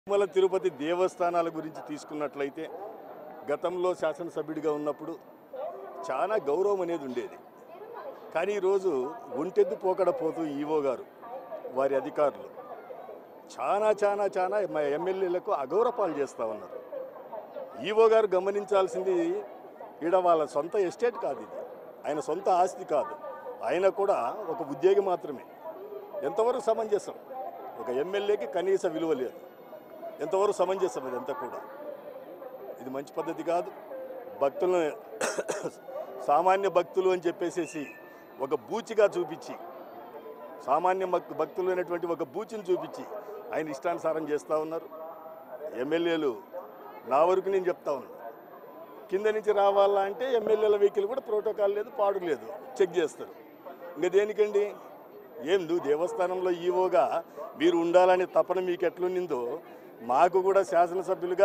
తిరుమల తిరుపతి దేవస్థానాల గురించి తీసుకున్నట్లయితే గతంలో శాసనసభ్యుడిగా ఉన్నప్పుడు చాలా గౌరవం అనేది ఉండేది కానీ ఈరోజు ఒంటెద్దు పోకడ పోతూ ఈవో గారు వారి అధికారులు చాలా చాలా చాలా మా ఎమ్మెల్యేలకు అగౌరపాలు చేస్తూ ఉన్నారు ఈవో గారు గమనించాల్సింది ఈడ వాళ్ళ సొంత ఎస్టేట్ కాదు ఇది ఆయన సొంత ఆస్తి కాదు ఆయన కూడా ఒక ఉద్యోగి మాత్రమే ఎంతవరకు సమంజసం ఒక ఎమ్మెల్యేకి కనీస విలువ లేదు ఎంతవరకు సమంజసం ఇదంతా కూడా ఇది మంచి పద్ధతి కాదు భక్తులను సామాన్య భక్తులు అని చెప్పేసేసి ఒక బూచిగా చూపించి సామాన్య భక్- భక్తులు అనేటువంటి ఒక బూచిని చూపించి ఆయన ఇష్టానుసారం చేస్తూ ఉన్నారు ఎమ్మెల్యేలు నా వరకు నేను చెప్తా ఉన్నాను కింద నుంచి రావాలా అంటే ఎమ్మెల్యేల వెహికల్ కూడా ప్రోటోకాల్ లేదు పాడు లేదు చెక్ చేస్తారు ఇంకా దేనికండి ఏం నువ్వు దేవస్థానంలో ఈవోగా మీరు ఉండాలనే తపన మీకు ఎట్లుండిందో మాకు కూడా శాసనసభ్యులుగా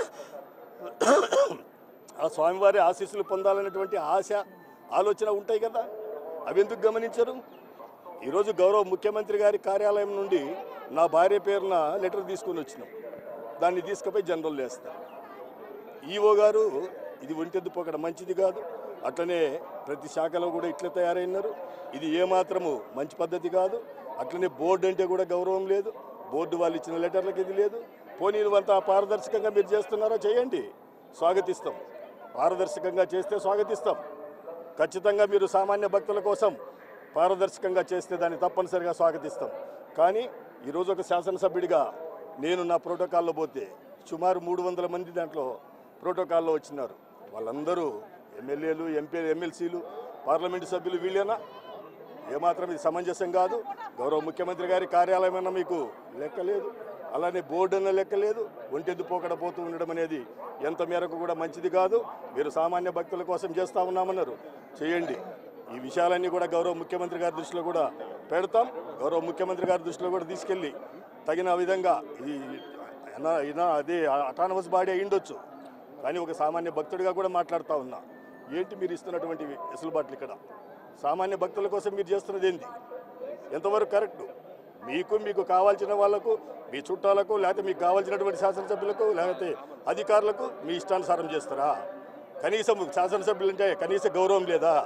ఆ స్వామివారి ఆశీస్సులు పొందాలనేటువంటి ఆశ ఆలోచన ఉంటాయి కదా అవి ఎందుకు గమనించరు ఈరోజు గౌరవ ముఖ్యమంత్రి గారి కార్యాలయం నుండి నా భార్య పేరున లెటర్ తీసుకొని వచ్చినాం దాన్ని తీసుకుపోయి జనరల్ వేస్తారు ఈఓ గారు ఇది ఒంటెద్దు పోకడ మంచిది కాదు అట్లనే ప్రతి శాఖలో కూడా ఇట్లా తయారైనారు ఇది ఏమాత్రము మంచి పద్ధతి కాదు అట్లనే బోర్డు అంటే కూడా గౌరవం లేదు బోర్డు వాళ్ళు ఇచ్చిన లెటర్లకు ఇది లేదు పోనీ అంతా పారదర్శకంగా మీరు చేస్తున్నారో చేయండి స్వాగతిస్తాం పారదర్శకంగా చేస్తే స్వాగతిస్తాం ఖచ్చితంగా మీరు సామాన్య భక్తుల కోసం పారదర్శకంగా చేస్తే దాన్ని తప్పనిసరిగా స్వాగతిస్తాం కానీ ఈరోజు ఒక శాసనసభ్యుడిగా నేను నా ప్రోటోకాల్లో పోతే సుమారు మూడు వందల మంది దాంట్లో ప్రోటోకాల్లో వచ్చినారు వాళ్ళందరూ ఎమ్మెల్యేలు ఎంపీ ఎమ్మెల్సీలు పార్లమెంటు సభ్యులు వీళ్ళేనా ఏమాత్రం ఇది సమంజసం కాదు గౌరవ ముఖ్యమంత్రి గారి కార్యాలయం అన్న మీకు లెక్క లేదు అలానే బోర్డు అన్న లెక్క లేదు ఒంటెద్దు పోకడ పోతూ ఉండడం అనేది ఎంత మేరకు కూడా మంచిది కాదు మీరు సామాన్య భక్తుల కోసం చేస్తా ఉన్నామన్నారు చేయండి ఈ విషయాలన్నీ కూడా గౌరవ ముఖ్యమంత్రి గారి దృష్టిలో కూడా పెడతాం గౌరవ ముఖ్యమంత్రి గారి దృష్టిలో కూడా తీసుకెళ్ళి తగిన విధంగా ఇది అయినా- అయినా అదే అటానమస్ బాడీ అయ్యిండొచ్చు కానీ ఒక సామాన్య భక్తుడిగా కూడా మాట్లాడుతూ ఉన్నా ఏంటి మీరు ఇస్తున్నటువంటి వెసులుబాట్లు ఇక్కడ సామాన్య భక్తుల కోసం మీరు చేస్తున్నది ఏంటి ఎంతవరకు కరెక్ట్ మీకు మీకు కావాల్సిన వాళ్ళకు మీ చుట్టాలకు లేకపోతే మీకు కావాల్సినటువంటి శాసనసభ్యులకు లేకపోతే అధికారులకు మీ ఇష్టానుసారం చేస్తారా కనీసం శాసనసభ్యులు అంటే కనీస గౌరవం లేదా